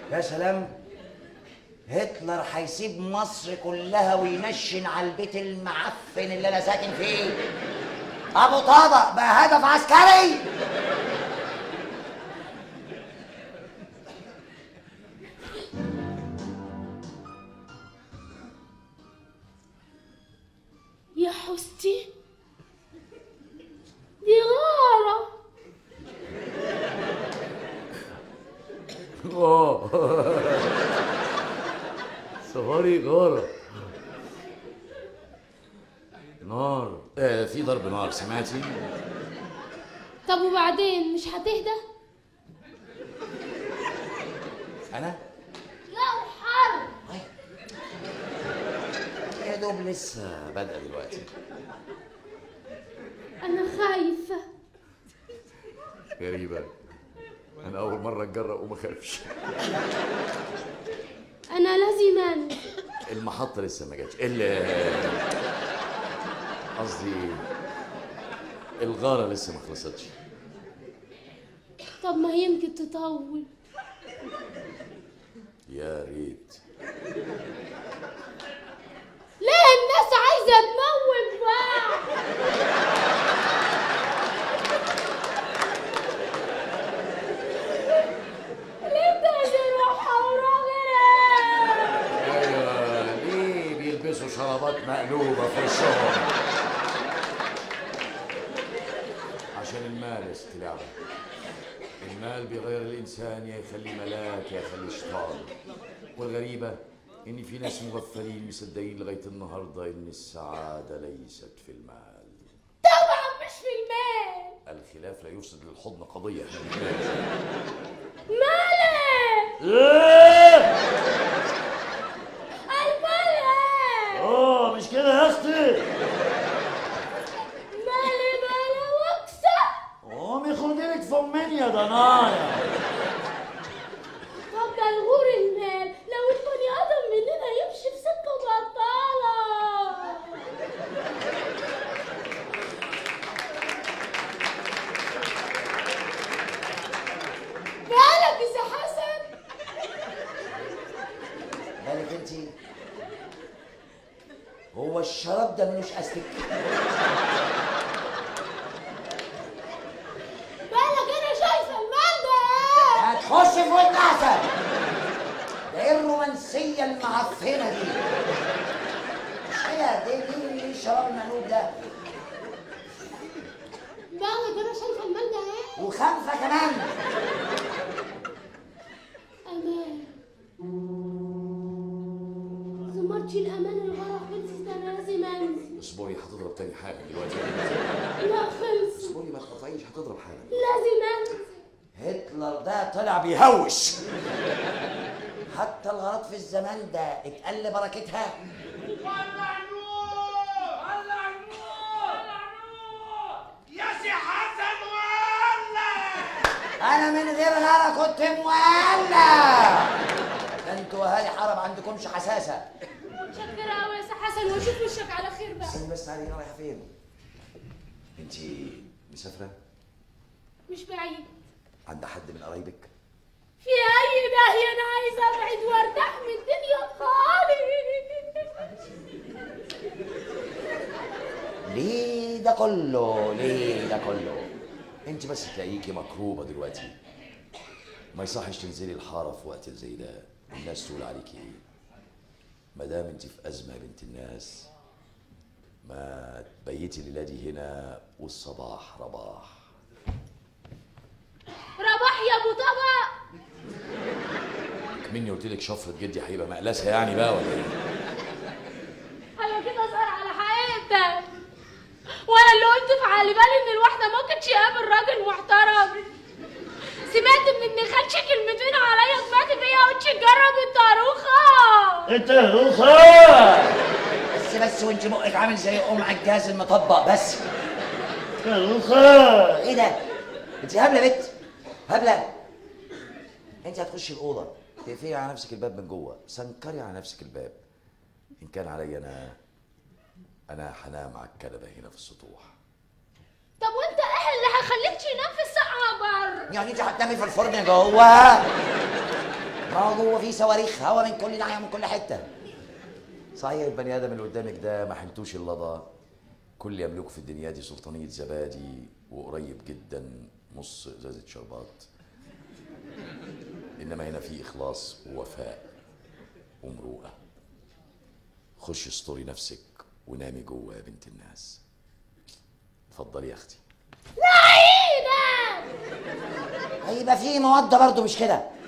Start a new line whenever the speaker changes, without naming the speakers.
يا سلام هتلر هيسيب مصر كلها وينشن على البيت المعفن اللي انا ساكن فيه ابو طابق بقى هدف عسكري
يا حستي دي غارة
اه صغاري غارة نار آه في ضرب نار سمعتي
طب وبعدين مش هتهدى؟
انا
لا حرب
يا دوب لسه بادئه دلوقتي
أنا خايفة
غريبة أنا أول مرة أتجرأ وما خافش
أنا لازم أنزل
المحطة لسه ما جاتش ال- قصدي الغارة لسه ما خلصتش
طب ما يمكن تطول
يا ريت
ليه الناس عايزة تموت بعض ليه تهجروا حورا غيرها
أيوة ليه بيلبسوا شرابات مقلوبة في الشهر عشان المال يا ست لعبة المال بيغير الإنسان يا يخليه ملاك يا يخليه شيطان والغريبة إن في ناس مغفلين مصدقين لغاية النهاردة إن السعادة ليست في المال
طبعا مش في المال
الخلاف لا يفسد للحضن قضية
مالك
إيه؟
المال
آه مش كده يا أختي
مالي مالي واكسب
قومي خدي لك فمين يا ضنايا
طب ده الغور المال لو البني ادم مننا يمشي في سكه بطاله مالك يا سي حسن
بالك انت هو الشراب ده ملوش استك
مالك انا شايفه المال ده
هتخش في ودن احسن ده ايه الرومانسيه المعفنه دي مش كده دي دي الشراب المقلوب ده
مالك انا شايفه المال ده ايه
وخمسه كمان
امان زمرتي الامان الغرق خلصت انا لازم انزل
اصبري هتضرب تاني حاجة دلوقتي
لا خلص
اصبري ما تقطعيش هتضرب حاجة
لازم انزل
هتلر ده طلع بيهوش حتى الغلط في الزمان ده اتقل بركتها
ولع نور ولع نور ولع نور يا سي حسن ولع
انا من غير نار كنت مولع ده انتوا اهالي حرب عندكمش حساسه
متشكرة أوي يا سي حسن واشوف وشك على خير بقى
استني بس علينا رايحه فين
انت مسافرة
مش بعيد
عند حد من قرايبك
في أي ناحية أنا عايزة أبعد وأرتاح من الدنيا خالص
ليه ده كله ليه ده كله
انت بس تلاقيكي مكروبة دلوقتي ما يصحش تنزلي الحارة في وقت زي ده الناس تقول عليكي ايه ما دام انت في أزمة يا بنت الناس ما تبيتي الليلة دي هنا والصباح رباح
رباح يا أبو طبق
مني قلت لك شفرة جدي هيبقى مقلسها يعني بقى ولا ايه؟
أيوة كده صار على حقيقتك وأنا اللي قلت في على بالي إن الواحدة ممكن تقابل راجل محترم سمعت من ابن خالتي كلمتين عليا سمعت فيها قلت جرب الطاروخة
انت بس بس وانت بقك عامل زي ام عجاز المطبق بس ايه ده انت هبله بت هبله انت هتخشي الاوضه تقفلي على نفسك الباب من جوه سنكري على نفسك الباب
إن كان عليا أنا أنا هنام على الكنبة هنا في السطوح
طب وانت ايه اللي هيخليك تنام في السقعة بره
يعني انت هتنامي في الفرن جوه ما هو جوه في صواريخ هوا من كل ناحيه ومن كل حته
صحيح البني ادم اللي قدامك ده ما حلتوش اللضا كل يملكه في الدنيا دي سلطانيه زبادي وقريب جدا نص ازازه شربات انما هنا في اخلاص ووفاء ومروءه خش اسطري نفسك ونامي جوه يا بنت الناس اتفضلي يا اختي
لعينة
هيبقى في مواد برضه مش كده